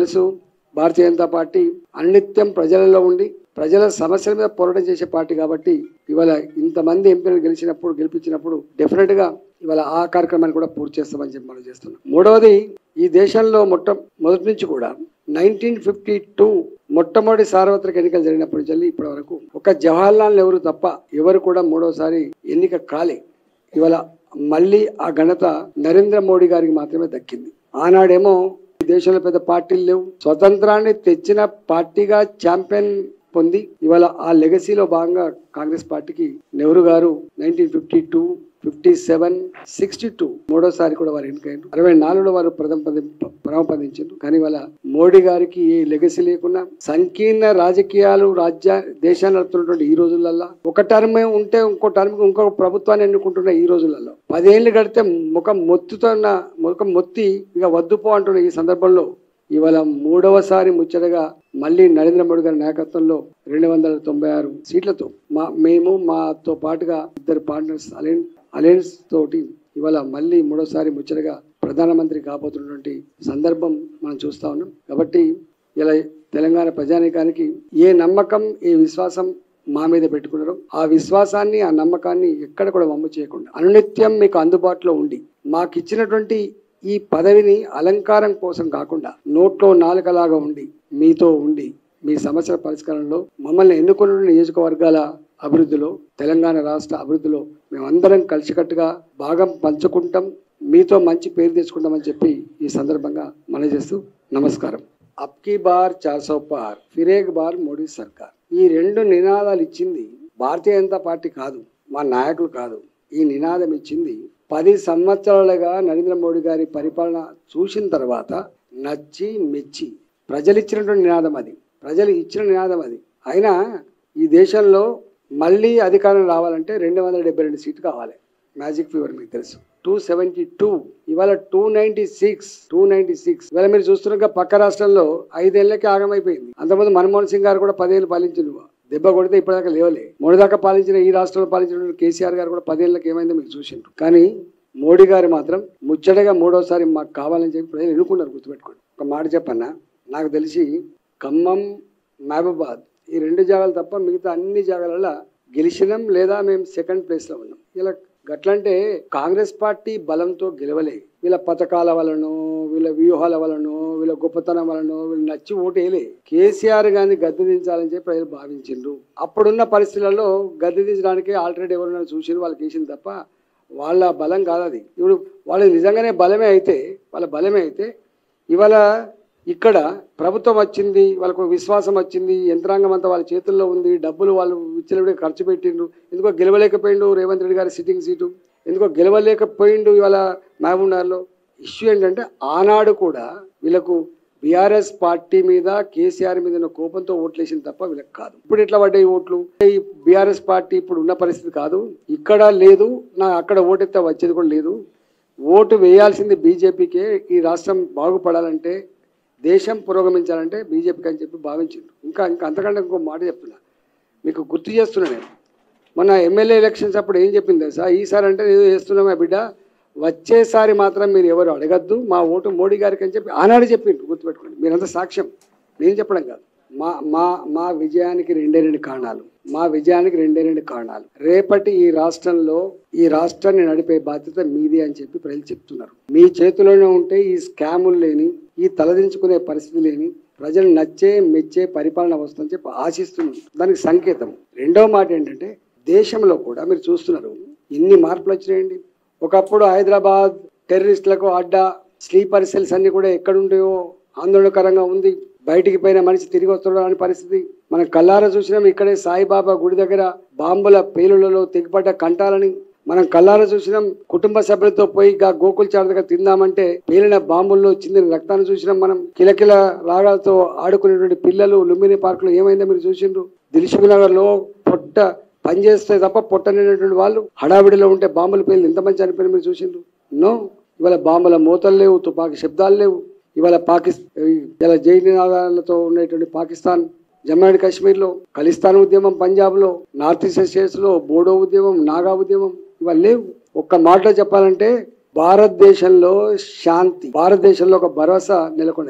తెలుసు భారతీయ జనతా పార్టీ అనిత్యం ప్రజలలో ఉండి ప్రజల సమస్యల మీద పోరాటం చేసే పార్టీ కాబట్టి ఇవాళ ఇంతమంది ఎంపీలు గెలిచినప్పుడు గెలిపించినప్పుడు డెఫినెట్ గా ఇవాళ ఆ కార్యక్రమాన్ని కూడా పూర్తి చేస్తామని చెప్పి మనం చేస్తున్నాం మూడవది ఈ దేశంలో మొట్ట మొదటి నుంచి కూడా నైన్టీన్ ఫిఫ్టీ టూ మొట్టమొదటి సార్వత్రిక ఎన్నికలు జరిగినప్పటి నుంచి ఇప్పటి వరకు ఒక జవహర్లాల్ నెహ్రూ తప్ప ఎవరు కూడా మూడోసారి ఎన్నిక కాలే ఇవాళ మళ్ళీ ఆ ఘనత నరేంద్ర మోడీ గారికి మాత్రమే దక్కింది ఆనాడేమో ఈ దేశంలో పెద్ద పార్టీలు లేవు స్వతంత్రాన్ని తెచ్చిన పార్టీగా ఛాంపియన్ పొంది ఇవాళ ఆ లెగసీలో భాగంగా కాంగ్రెస్ పార్టీకి Nehru garu nineteen fifty two fifty seven sixty two మూడోసారి కూడా వారు ఎన్నికయ్యారు అరవై నాలుగులో వారు ప్రథమ పది పరమపదించారు కానీ వాళ్ళ మోడీ గారికి ఏ లెగసీ లేకుండా సంకీర్ణ రాజకీయాలు రాజ్య దేశాన్ని నడుపుతున్నటువంటి ఈ రోజులలో ఒక టర్మ్ ఉంటే ఇంకో టర్మ్ ఇంకొక ప్రభుత్వాన్ని ఎన్నుకుంటున్న ఈ రోజులలో పదేళ్లు గడితే ముఖం మొత్తుతున్న ముఖం మొత్తి ఇక వద్దుపో అంటున్న ఈ సందర్భంలో ఇవాళ మూడవసారి ముచ్చటగా మళ్ళీ నరేంద్ర మోడీ గారి నాయకత్వంలో రెండు వందల తొంభై ఆరు సీట్లతో మా మేము మాతో పాటుగా ఇద్దరు పార్ట్నర్స్ అలయన్ అలయన్స్ తోటి ఇవాళ మళ్ళీ మూడోసారి ముచ్చటగా ప్రధానమంత్రి కాబోతున్నటువంటి సందర్భం మనం చూస్తా ఉన్నాం కాబట్టి ఇలా తెలంగాణ ప్రజానీకానికి ఏ నమ్మకం ఏ విశ్వాసం మా మీద పెట్టుకున్నారో ఆ విశ్వాసాన్ని ఆ నమ్మకాన్ని ఎక్కడ కూడా వమ్ము చేయకుండా అనునిత్యం మీకు అందుబాటులో ఉండి మాకు ఇచ్చినటువంటి ఈ పదవిని అలంకారం కోసం కాకుండా నోట్లో నాలుకలాగా ఉండి మీతో ఉండి మీ సమస్యల పరిష్కారంలో మమ్మల్ని ఎన్నుకున్న నియోజకవర్గాల అభివృద్ధిలో తెలంగాణ రాష్ట్ర అభివృద్ధిలో మేమందరం కలిసికట్టుగా భాగం పంచుకుంటాం మీతో మంచి పేరు తెచ్చుకుంటామని చెప్పి ఈ సందర్భంగా మనం చేస్తూ నమస్కారం అప్కీ బార్ చార్ సో పార్ ఫిరేక్ బార్ మోడీ సర్కార్ ఈ రెండు నినాదాలు ఇచ్చింది భారతీయ జనతా పార్టీ కాదు మా నాయకులు కాదు ఈ నినాదం ఇచ్చింది పది సంవత్సరాలుగా నరేంద్ర మోడీ గారి పరిపాలన చూసిన తర్వాత నచ్చి మెచ్చి ప్రజలు ఇచ్చినటువంటి నినాదం అది ప్రజలు ఇచ్చిన నినాదం అది అయినా ఈ దేశంలో మళ్ళీ అధికారం రావాలంటే రెండు వందల డెబ్బై రెండు సీట్లు కావాలి మ్యాజిక్ ఫీవర్ మీకు తెలుసు టూ సెవెంటీ టూ ఇవాళ two ninety six two ninety six ఇవాళ మీరు చూస్తున్న పక్క రాష్ట్రంలో ఐదేళ్లకి ఆగమైపోయింది అంతకుముందు మన్మోహన్ సింగ్ గారు కూడా పదేళ్ళు పాలించిండు దెబ్బ కొడితే ఇప్పటిదాకా లేవలే మొదటిదాకా పాలించిన ఈ రాష్ట్రంలో పాలించిన కేసీఆర్ గారు కూడా పదేళ్ళకి ఏమైందో మీకు చూసిండ్రు కానీ మోడీ గారు మాత్రం ముచ్చటగా మూడోసారి మాకు కావాలని చెప్పి ప్రజలు ఎన్నుకున్నారు గుర్తుపెట్టుకోండి ఒక మాట చెప్పన్నా నాకు తెలిసి ఖమ్మం మహబూబాద్ ఈ రెండు జాగాలు తప్ప మిగతా అన్ని జాగాలలో గెలిచినాం లేదా మేము సెకండ్ ప్లేస్లో ఉన్నాం ఇలా గట్లంటే కాంగ్రెస్ పార్టీ బలంతో గెలవలే వీళ్ళ పథకాల వలనో వీళ్ళ వ్యూహాల వలనో వీళ్ళ గొప్పతనం వలనో వీళ్ళు నచ్చి ఓటేయలే కేసీఆర్ గాని గద్దె దించాలని చెప్పి ప్రజలు భావించిండ్రు అప్పుడున్న పరిస్థితులలో గద్దె దించడానికి ఆల్రెడీ ఎవరైనా చూసి వాళ్ళకి వేసింది తప్ప వాళ్ళ బలం కాదు అది ఇప్పుడు వాళ్ళకి నిజంగానే బలమే అయితే వాళ్ళ బలమే అయితే ఇవాళ ఇక్కడ ప్రభుత్వం వచ్చింది వాళ్ళకు విశ్వాసం వచ్చింది యంత్రాంగం అంతా వాళ్ళ చేతుల్లో ఉంది డబ్బులు వాళ్ళు విచ్చలవిడిగా ఖర్చు పెట్టిండ్రు ఎందుకో గెలవలేకపోయిండు రేవంత్ రెడ్డి గారి సిట్టింగ్ సీటు ఎందుకో గెలవలేకపోయిండు ఇవాళ మహబూబ్నగర్లో ఇష్యూ ఏంటంటే ఆనాడు కూడా వీళ్ళకు బీఆర్ఎస్ పార్టీ మీద కేసీఆర్ మీద ఉన్న కోపంతో ఓట్లేసింది తప్ప వీళ్ళకి కాదు ఇప్పుడు ఎట్లా పడ్డాయి ఓట్లు ఈ బీఆర్ఎస్ పార్టీ ఇప్పుడు ఉన్న పరిస్థితి కాదు ఇక్కడ లేదు నా అక్కడ ఓటెత్తే వచ్చేది కూడా లేదు ఓటు వేయాల్సింది బీజేపీకే ఈ రాష్ట్రం బాగుపడాలంటే దేశం పురోగమించాలంటే బీజేపీకి అని చెప్పి భావించిండు ఇంకా ఇంకా అంతకంటే ఇంకో మాట చెప్తున్నా మీకు గుర్తు చేస్తున్నా నేను మొన్న ఎమ్మెల్యే ఎలక్షన్స్ అప్పుడు ఏం చెప్పింది తెలుసా ఈసారి అంటే ఏదో చేస్తున్నామా బిడ్డ వచ్చేసారి మాత్రం మీరు ఎవరు అడగద్దు మా ఓటు మోడీ గారికి అని చెప్పి ఆనాడు చెప్పిండ్రు గుర్తుపెట్టుకోండి మీరంతా సాక్ష్యం నేను చెప్పడం కాదు మా మా మా విజయానికి రెండే రెండు కారణాలు మా విజయానికి రెండే రెండు కారణాలు రేపటి ఈ రాష్ట్రంలో ఈ రాష్ట్రాన్ని నడిపే బాధ్యత మీది అని చెప్పి ప్రజలు చెప్తున్నారు మీ చేతిలోనే ఉంటే ఈ స్కాములు లేని ఈ తలదించుకునే పరిస్థితి లేని ప్రజలు నచ్చే మెచ్చే పరిపాలన వస్తుందని చెప్పి ఆశిస్తున్నాం దానికి సంకేతం రెండో మాట ఏంటంటే దేశంలో కూడా మీరు చూస్తున్నారు ఎన్ని మార్పులు వచ్చినాయండి ఒకప్పుడు హైదరాబాద్ టెర్రరిస్టులకు అడ్డా స్లీపర్ సెల్స్ అన్ని కూడా ఎక్కడుంటాయో ఆందోళనకరంగా ఉంది బయటికి పోయిన మనిషి తిరిగి వస్తున్నాడు అనే పరిస్థితి మనం కల్లారా చూసినాం ఇక్కడే సాయిబాబా గుడి దగ్గర బాంబుల పేలులలో తెగిపడ్డ కంటాలని మనం కల్లారా చూసినాం కుటుంబ సభ్యులతో పోయి గా గోకుల్ చార్ దగ్గర తిందామంటే పేలిన బాంబుల్లో చిందిన రక్తాన్ని చూసినాం మనం కిలకిల రాగాలతో ఆడుకునేటువంటి పిల్లలు లుంబిని పార్క్ లో ఏమైందో మీరు చూసిండ్రు దిల్సుఖ్ నగర్ లో పొట్ట పనిచేస్తే తప్ప పొట్టనేటువంటి వాళ్ళు హడావిడిలో ఉంటే బాంబులు పేర్లు ఎంతమంది చనిపోయిన మీరు చూసిండ్రు నో ఇవాళ బాంబుల మూతలు లేవు తుపాకీ శబ్దాలు లేవు ఇవాళ పాకిస్తాన్ ఇలా జై నినాదాలతో ఉండేటువంటి పాకిస్తాన్ జమ్మూ అండ్ కాశ్మీర్లో ఖలిస్తాన్ ఉద్యమం పంజాబ్లో నార్త్ ఈస్ట్ స్టేట్స్లో బోడో ఉద్యమం నాగా ఉద్యమం ఇవాళ లేవు ఒక్క మాటలో చెప్పాలంటే భారతదేశంలో శాంతి భారతదేశంలో ఒక భరోసా నెలకొన్నది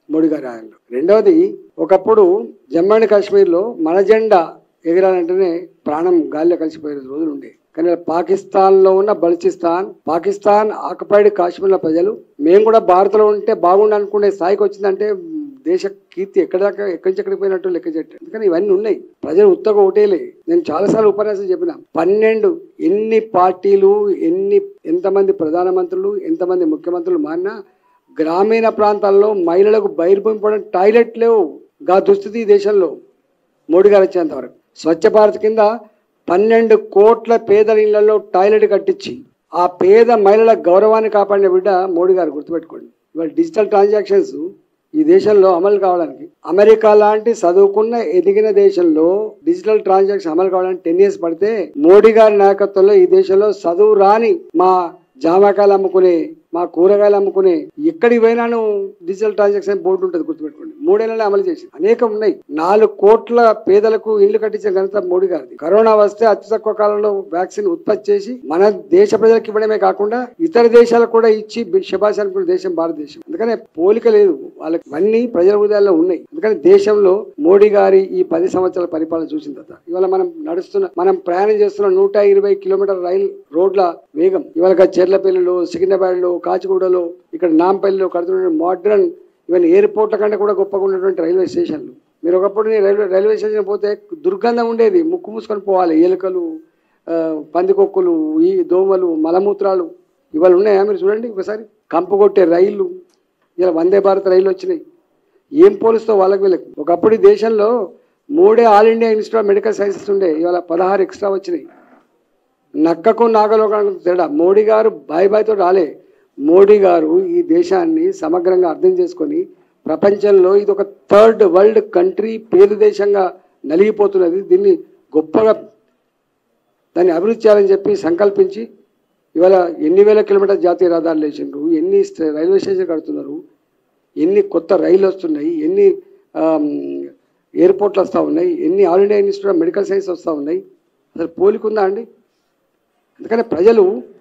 మోడీ గారి హయాంలో రెండవది ఒకప్పుడు జమ్మూ అండ్ కాశ్మీర్లో మన జెండా ఎగరాలంటేనే ప్రాణం గాలిలో కలిసిపోయే రోజులు ఉండే కానీ పాకిస్తాన్ లో ఉన్న బలుచిస్తాన్ పాకిస్తాన్ ఆక్యుపైడ్ కాశ్మీర్ల ప్రజలు మేము కూడా భారత్ లో ఉంటే బాగుండు అనుకునే స్థాయికి వచ్చిందంటే మ్, దేశ కీర్తి ఎక్కడ దాకా ఎక్కడి నుంచి ఎక్కడికి పోయినట్టు లెక్క చెట్టు ఎందుకని ఇవన్నీ ఉన్నాయి ప్రజలు ఉత్తగా ఒకటేలే నేను చాలాసార్లు ఉపన్యాసం చెప్పిన పన్నెండు ఎన్ని పార్టీలు ఎన్ని ఎంతమంది ప్రధానమంత్రులు ఎంతమంది ముఖ్యమంత్రులు మారినా గ్రామీణ ప్రాంతాల్లో మహిళలకు బహిర్భూమిపడిన టాయిలెట్ లేవు గా దుస్థితి ఈ దేశంలో మోడీ గారు వచ్చేంత వరకు స్వచ్ఛ భారత్ కింద పన్నెండు కోట్ల పేదల ఇళ్లలో టాయిలెట్ కట్టించి ఆ పేద మహిళల గౌరవాన్ని కాపాడిన బిడ్డ మోడీ గారు గుర్తుపెట్టుకోండి ఇవాళ డిజిటల్ ట్రాన్సాక్షన్స్ ఈ దేశంలో అమలు కావడానికి అమెరికా లాంటి చదువుకున్న ఎదిగిన దేశంలో డిజిటల్ ట్రాన్సాక్షన్ అమలు కావడానికి టెన్ ఇయర్స్ పడితే మోడీ గారి నాయకత్వంలో ఈ దేశంలో చదువు రాని మా జామకాయలు అమ్ముకునే మా కూరగాయలు అమ్ముకునే ఎక్కడికి పోయినాను డిజిటల్ ట్రాన్సాక్షన్ బోర్డు ఉంటుంది గుర్తుపెట్టుకోండి మూడేళ్ళనే అమలు చేసి అనేకం ఉన్నాయి నాలుగు కోట్ల పేదలకు ఇల్లు కట్టించిన ఘనత మోడీ గారిది కరోనా వస్తే అతి తక్కువ కాలంలో వ్యాక్సిన్ ఉత్పత్తి చేసి మన దేశ ప్రజలకు ఇవ్వడమే కాకుండా ఇతర దేశాలకు కూడా ఇచ్చి శబాష్ అనుకున్న దేశం భారతదేశం అందుకనే పోలిక లేదు వాళ్ళకి అన్ని ప్రజల హృదయాల్లో ఉన్నాయి అందుకని దేశంలో మోడీ గారి ఈ పది సంవత్సరాల పరిపాలన చూసిన తర్వాత ఇవాళ మనం నడుస్తున్న మనం ప్రయాణం చేస్తున్న నూట ఇరవై కిలోమీటర్ రైలు రోడ్ల వేగం ఇవాళ చెర్లపల్లిలో సికింద్రాబాద్లో కాచిగూడలో ఇక్కడ నాంపల్లిలో కడుతున్న మోడ్రన్ ఈవెన్ ఎయిర్పోర్ట్ల కంటే కూడా గొప్పగా ఉన్నటువంటి రైల్వే స్టేషన్లు మీరు ఒకప్పుడు నేను రైల్వే రైల్వే స్టేషన్ పోతే దుర్గంధం ఉండేది ముక్కు మూసుకొని పోవాలి ఎలుకలు ఆ, పందికొక్కులు ఈ దోమలు మలమూత్రాలు ఇవాళ ఉన్నాయా మీరు చూడండి ఒకసారి కంపు కొట్టే రైళ్ళు ఇలా వందే భారత్ రైళ్ళు వచ్చినాయి ఏం పోలుస్తో వాళ్ళకి వీళ్ళకి ఒకప్పుడు ఈ దేశంలో మూడే all India institute of medical sciences ఉండే ఇవాళ పదహారు ఎక్స్ట్రా వచ్చినాయి నక్కకు నాగలోకానికి తేడా మోడీ గారు బాయ్ బాయ్తో రాలే మోడీ గారు ఈ దేశాన్ని సమగ్రంగా అర్థం చేసుకొని ప్రపంచంలో ఇది ఒక థర్డ్ వరల్డ్ కంట్రీ పేరు దేశంగా నలిగిపోతున్నది దీన్ని గొప్పగా దాన్ని అభివృద్ధి చేయాలని చెప్పి సంకల్పించి ఇవాళ ఎన్ని వేల కిలోమీటర్ జాతీయ రహదారులు వేసిండ్రు ఎన్ని స్ట- రైల్వే స్టేషన్ కడుతున్నారు ఎన్ని కొత్త రైళ్ళు వస్తున్నాయి ఎన్ని ఆమ్, ఎయిర్పోర్ట్లు వస్తూ ఉన్నాయి ఎన్ని all India institute of medical science వస్తూ ఉన్నాయి అసలు పోలికుందా అండి అందుకని ప్రజలు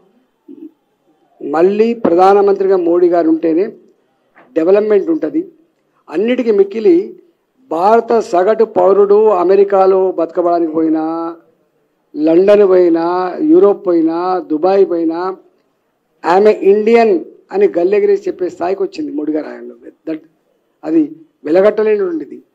మళ్ళీ ప్రధానమంత్రిగా మోడీ గారు ఉంటేనే డెవలప్మెంట్ ఉంటుంది అన్నిటికీ మిక్కిలి భారత సగటు పౌరుడు అమెరికాలో బతకబడానికి పోయినా లండన్ పోయినా యూరోప్ పోయినా దుబాయ్ పోయినా ఆమె ఇండియన్ అని గల్లెగిరి చెప్పే స్థాయికి వచ్చింది మోడీ గారు ఆయనలో దట్ అది వెలగట్టలేనిటువంటిది